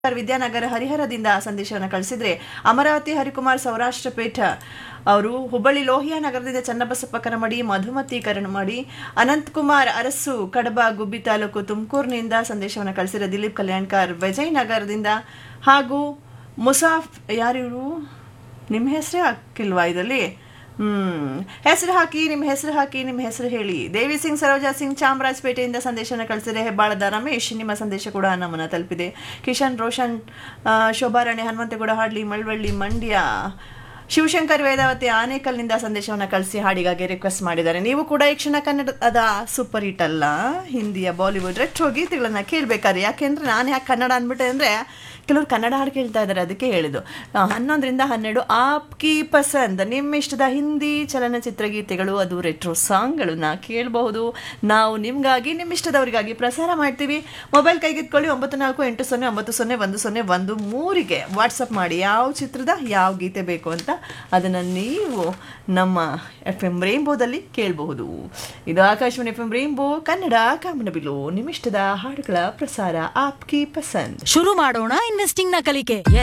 ವಿದ್ಯಾನಗರ ಹರಿಹರದಿಂದ ಸಂದೇಶವನ್ನು ಕಳಿಸಿದ್ರೆ ಅಮರಾವತಿ ಹರಿಕುಮಾರ್ ಸೌರಾಷ್ಟ್ರ ಪೀಠ ಅವರು ಹುಬ್ಬಳ್ಳಿ ಲೋಹಿಯಾ ನಗರದಿಂದ ಚನ್ನಬಸಪ್ಪ ಕರಮಡಿ ಮಧುಮತಿ ಕರಮಡಿ ಅನಂತಕುಮಾರ್ ಅರಸು ಕಡಬ ಗುಬ್ಬಿ ತಾಲೂಕು ತುಮಕೂರಿನಿಂದ ಸಂದೇಶವನ್ನು ಕಳಿಸಿರೋ ದಿಲೀಪ್ ಕಲ್ಯಾಣ್ಕರ್ ವಿಜಯನಗರದಿಂದ ಹಾಗೂ ಮುಸಾಫ್ ಯಾರಿವರು ನಿಮ್ಮ ಹೆಸರೇ ಹಾಕಿಲ್ವಾ ಇದರಲ್ಲಿ ಹ್ಮ್ ಹೆಸರು ಹಾಕಿ ನಿಮ್ಮ ಹೆಸರು ಹಾಕಿ ನಿಮ್ಮ ಹೆಸರು ಹೇಳಿ ದೇವಿ ಸಿಂಗ್ ಸರೋಜಾ ಸಿಂಗ್ ಚಾಮರಾಜಪೇಟೆಯಿಂದ ಸಂದೇಶನ ಕಳಿಸಿದೆ ಹೆಬ್ಬಾಳದ ರಮೇಶ್ ನಿಮ್ಮ ಸಂದೇಶ ಕೂಡ ನಮ್ಮನ್ನ ತಲುಪಿದೆ ಕಿಶನ್ ರೋಷನ್ ಆ, ಶೋಭಾರಾಣಿ ಹನುಮಂತೇಗೌಡ ಹಾಡ್ಲಿ ಮಳವಳ್ಳಿ ಮಂಡ್ಯ ಶಿವಶಂಕರ್ ವೇದಾವತಿ ಆನೇಕಲ್ನಿಂದ ಸಂದೇಶವನ್ನು ಕಳಿಸಿ ಹಾಡಿಗಾಗಿ ರಿಕ್ವೆಸ್ಟ್ ಮಾಡಿದ್ದಾರೆ ನೀವು ಕೂಡ ಈ ಕ್ಷಣ ಕನ್ನಡದ ಸೂಪರ್ ಹಿಟ್ ಅಲ್ಲ ಹಿಂದಿಯ ಬಾಲಿವುಡ್ ರೆಟ್ರೋ ಗೀತೆಗಳನ್ನ ಕೇಳಬೇಕಾದ್ರೆ ಯಾಕೆಂದ್ರೆ ನಾನು ಯಾಕೆ ಕನ್ನಡ ಅಂದ್ಬಿಟ್ಟೆ ಅಂದರೆ ಕೆಲವರು ಕನ್ನಡ ಹಾಡು ಕೇಳ್ತಾ ಇದ್ದಾರೆ ಅದಕ್ಕೆ ಹೇಳಿದ್ದು ಆ, ಹನ್ನೊಂದರಿಂದ ಹನ್ನೆರಡು ಆಪ್ಕಿ ಪಸಂದ್ ನಿಮ್ಮ ಇಷ್ಟದ ಹಿಂದಿ ಚಲನಚಿತ್ರ ಗೀತೆಗಳು ಅದು ರೆಟ್ರೋ ಸಾಂಗ್ಗಳನ್ನ ಕೇಳಬಹುದು ನಾವು ನಿಮಗಾಗಿ ನಿಮ್ಮ ಇಷ್ಟದವರಿಗಾಗಿ ಪ್ರಸಾರ ಮಾಡ್ತೀವಿ ಮೊಬೈಲ್ ಕೈಗೆತ್ಕೊಳ್ಳಿ ಒಂಬತ್ತು ನಾಲ್ಕು ಎಂಟು ಸೊನ್ನೆ ಒಂಬತ್ತು ಸೊನ್ನೆ ಒಂದು ಸೊನ್ನೆ ಒಂದು ಮೂರಿಗೆ ವಾಟ್ಸಪ್ ಮಾಡಿ ಯಾವ ಚಿತ್ರದ ಯಾವ ಗೀತೆ ಬೇಕು ಅಂತ ಅದನ್ನು ನೀವು ನಮ್ಮ ಎಫ್ ಎಂ ರೇಂಬೋದಲ್ಲಿ ಕೇಳಬಹುದು ಇದು Akashvani F M rainbow Kannada ಕಾಮನಬಿಲು ನಿಮ್ಮಿಷ್ಟದ ಹಾಡುಗಳ ಪ್ರಸಾರ ಆಪ್ಕಿ ಪಸಂದ್ ಶುರು ಮಾಡೋಣ ಇನ್ವೆಸ್ಟಿಂಗ್ ನ ಕಲಿಕೆ